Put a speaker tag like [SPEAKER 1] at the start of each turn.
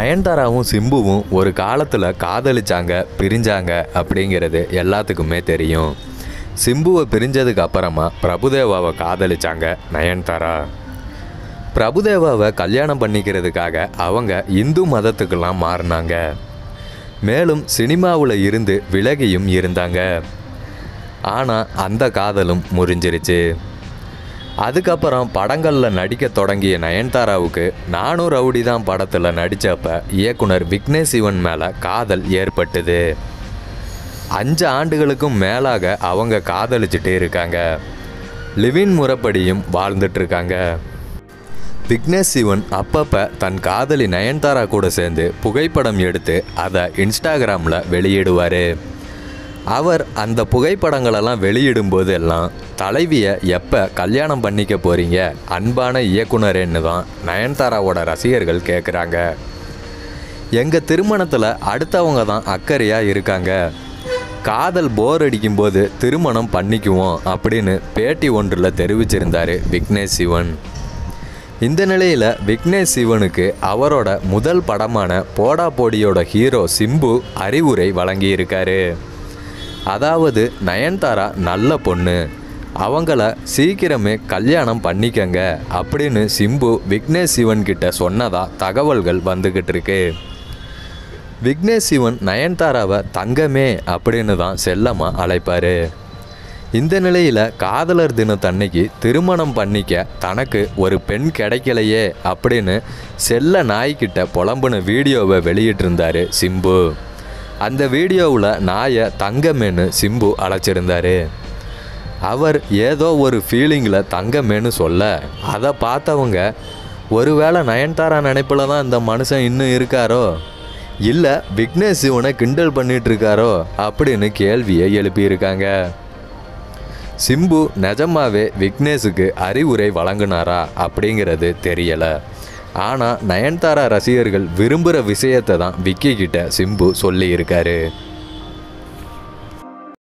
[SPEAKER 1] நயன்தாராவும் சிம்புவும் ஒரு காலத்தில் காதலிச்சாங்க பிரிஞ்சாங்க அப்படிங்கிறது எல்லாத்துக்குமே தெரியும் சிம்புவை பிரிஞ்சதுக்கு அப்புறமா பிரபுதேவாவை காதலிச்சாங்க நயன்தாரா பிரபுதேவாவை கல்யாணம் பண்ணிக்கிறதுக்காக அவங்க இந்து மதத்துக்கெல்லாம் மாறினாங்க மேலும் சினிமாவில் இருந்து விலகியும் இருந்தாங்க ஆனால் அந்த காதலும் முறிஞ்சிருச்சு அதுக்கப்புறம் படங்களில் நடிக்க தொடங்கிய நயன்தாராவுக்கு நானும் ரவுடி தான் படத்தில் நடித்தப்ப இயக்குனர் விக்னேஷ் சிவன் மேலே காதல் ஏற்பட்டது அஞ்சு ஆண்டுகளுக்கும் மேலாக அவங்க காதலிச்சுட்டே இருக்காங்க லிவின் முறைப்படியும் வாழ்ந்துட்டு இருக்காங்க விக்னேஷ் சிவன் அப்பப்போ தன் காதலி நயன்தாரா கூட சேர்ந்து புகைப்படம் எடுத்து அதை இன்ஸ்டாகிராமில் வெளியிடுவார் அவர் அந்த புகைப்படங்களெல்லாம் வெளியிடும்போது எல்லாம் தலைவியை எப்போ கல்யாணம் பண்ணிக்க போகிறீங்க அன்பான இயக்குனரேன்னு தான் நயன்தாராவோட ரசிகர்கள் கேட்குறாங்க எங்கள் திருமணத்தில் அடுத்தவங்க தான் அக்கறையாக இருக்காங்க காதல் போர் அடிக்கும்போது திருமணம் பண்ணிக்குவோம் அப்படின்னு பேட்டி ஒன்றில் தெரிவிச்சிருந்தார் விக்னேஷ் சிவன் இந்த நிலையில் விக்னேஷ் சிவனுக்கு அவரோட முதல் படமான போடா போடியோட ஹீரோ சிம்பு அறிவுரை வழங்கியிருக்காரு அதாவது நயன்தாரா நல்ல பொண்ணு அவங்கள சீக்கிரமே கல்யாணம் பண்ணிக்கங்க அப்படின்னு சிம்பு விக்னேஷ் சிவன் கிட்ட சொன்னதா தகவல்கள் வந்துக்கிட்டு இருக்கு விக்னேஷ் சிவன் நயன்தாராவை தங்கமே அப்படின்னு தான் செல்லமாக அழைப்பார் இந்த நிலையில் காதலர் தினத்தன்னைக்கு திருமணம் பண்ணிக்க தனக்கு ஒரு பெண் கிடைக்கலையே அப்படின்னு செல்ல நாய்க்கிட்ட புலம்புன வீடியோவை வெளியிட்டிருந்தாரு சிம்பு அந்த வீடியோவில் நாயை தங்கமேன்னு சிம்பு அழைச்சிருந்தாரு அவர் ஏதோ ஒரு ஃபீலிங்கில் தங்கமேன்னு சொல்ல அதை பார்த்தவங்க ஒருவேளை நயன்தாரா நினைப்பில் தான் இந்த மனுஷன் இன்னும் இருக்காரோ இல்லை விக்னேஷ் சிவனை கிண்டல் பண்ணிட்டு இருக்காரோ அப்படின்னு கேள்வியை எழுப்பியிருக்காங்க சிம்பு நிஜமாவே விக்னேஷுக்கு அறிவுரை வழங்கினாரா அப்படிங்கிறது தெரியலை ஆனால் நயன்தாரா ரசிகர்கள் விரும்புகிற விஷயத்தை தான் விக்கி கிட்ட சிம்பு சொல்லியிருக்காரு